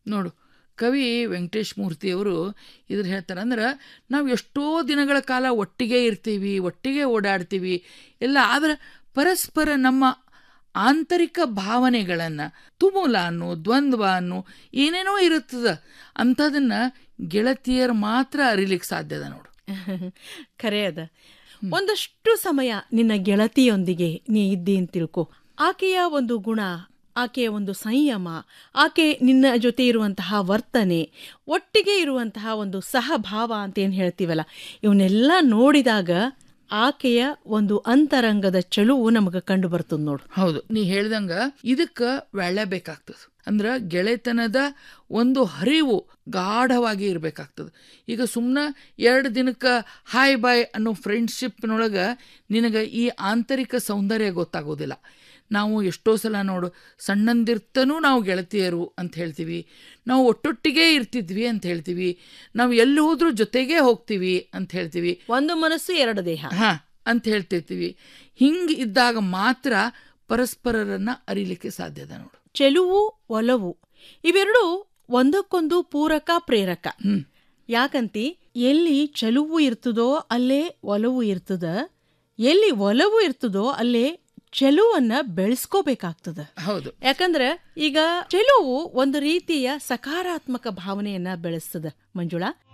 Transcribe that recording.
ನೋಡು ಕವಿ ವೆಂಕಟೇಶ್ ಮೂರ್ತಿಯವರು ಇದ್ರ ಹೇಳ್ತಾರೆ ಅಂದ್ರೆ ನಾವು ಎಷ್ಟೋ ದಿನಗಳ ಕಾಲ ಒಟ್ಟಿಗೆ ಇರ್ತೀವಿ ಒಟ್ಟಿಗೆ ಓಡಾಡ್ತೀವಿ ಎಲ್ಲ ಆದರೆ ಪರಸ್ಪರ ನಮ್ಮ ಆಂತರಿಕ ಭಾವನೆಗಳನ್ನು ತುಮುಲ ಅನ್ನು ದ್ವಂದ್ವ ಅನ್ನು ಏನೇನೋ ಇರುತ್ತದ ಅಂಥದನ್ನು ಗೆಳತಿಯರು ಮಾತ್ರ ಅರಿಲಿಕ್ಕೆ ಸಾಧ್ಯದ ನೋಡು ಖರೆ ಅದ ಒಂದಷ್ಟು ಸಮಯ ನಿನ್ನ ಗೆಳತಿಯೊಂದಿಗೆ ನೀ ಇದ್ದಿ ಅಂತ ತಿಳ್ಕೊ ಆಕೆಯ ಒಂದು ಗುಣ ಆಕೆಯ ಒಂದು ಸಂಯಮ ಆಕೆ ನಿನ್ನ ಜೊತೆ ಇರುವಂತಹ ವರ್ತನೆ ಒಟ್ಟಿಗೆ ಇರುವಂತಹ ಒಂದು ಸಹಭಾವ ಅಂತ ಏನು ಹೇಳ್ತೀವಲ್ಲ ಇವನ್ನೆಲ್ಲ ನೋಡಿದಾಗ ಆಕೆಯ ಒಂದು ಅಂತರಂಗದ ಚಳುವು ನಮಗೆ ಕಂಡು ಬರ್ತದ ನೋಡು ಹೌದು ನೀ ಹೇಳ್ದಂಗ ಇದಕ್ಕೆ ಒಳ್ಳೆ ಬೇಕಾಗ್ತದೆ ಅಂದ್ರೆ ಗೆಳೆತನದ ಒಂದು ಹರಿವು ಗಾಢವಾಗಿ ಇರಬೇಕಾಗ್ತದೆ ಈಗ ಸುಮ್ಮನೆ ಎರಡು ದಿನಕ್ಕೆ ಹಾಯ್ ಬಾಯ್ ಅನ್ನೋ ಫ್ರೆಂಡ್ಶಿಪ್ನೊಳಗೆ ನಿನಗೆ ಈ ಆಂತರಿಕ ಸೌಂದರ್ಯ ಗೊತ್ತಾಗೋದಿಲ್ಲ ನಾವು ಎಷ್ಟೋ ಸಲ ನೋಡು ಸಣ್ಣಂದಿರ್ತನೂ ನಾವು ಗೆಳತಿಯರು ಅಂತ ಹೇಳ್ತೀವಿ ನಾವು ಒಟ್ಟೊಟ್ಟಿಗೆ ಇರ್ತಿದ್ವಿ ಅಂತ ಹೇಳ್ತೀವಿ ನಾವು ಎಲ್ಲಿ ಹೋದ್ರೂ ಜೊತೆಗೇ ಹೋಗ್ತೀವಿ ಅಂತ ಹೇಳ್ತೀವಿ ಒಂದು ಮನಸ್ಸು ಎರಡು ದೇಹ ಹಾ ಅಂತ ಹೇಳ್ತಿರ್ತೀವಿ ಹಿಂಗೆ ಇದ್ದಾಗ ಮಾತ್ರ ಪರಸ್ಪರರನ್ನ ಅರಿಲಿಕ್ಕೆ ಸಾಧ್ಯದ ನೋಡು ಚೆಲುವು ಒಲವು ಇವೆರಡು ಒಂದಕ್ಕೊಂದು ಪೂರಕ ಪ್ರೇರಕ ಹ್ಮ್ ಯಾಕಂತಿ ಎಲ್ಲಿ ಚಲುವು ಇರ್ತದೋ ಅಲ್ಲೇ ಒಲವು ಇರ್ತದ ಎಲ್ಲಿ ಒಲವು ಇರ್ತದೋ ಅಲ್ಲೇ ಚೆಲುವನ್ನ ಬೆಳೆಸ್ಕೋಬೇಕಾಗ್ತದ ಹೌದು ಯಾಕಂದ್ರೆ ಈಗ ಚೆಲುವು ಒಂದು ರೀತಿಯ ಸಕಾರಾತ್ಮಕ ಭಾವನೆಯನ್ನ ಬೆಳೆಸ್ತದ ಮಂಜುಳಾ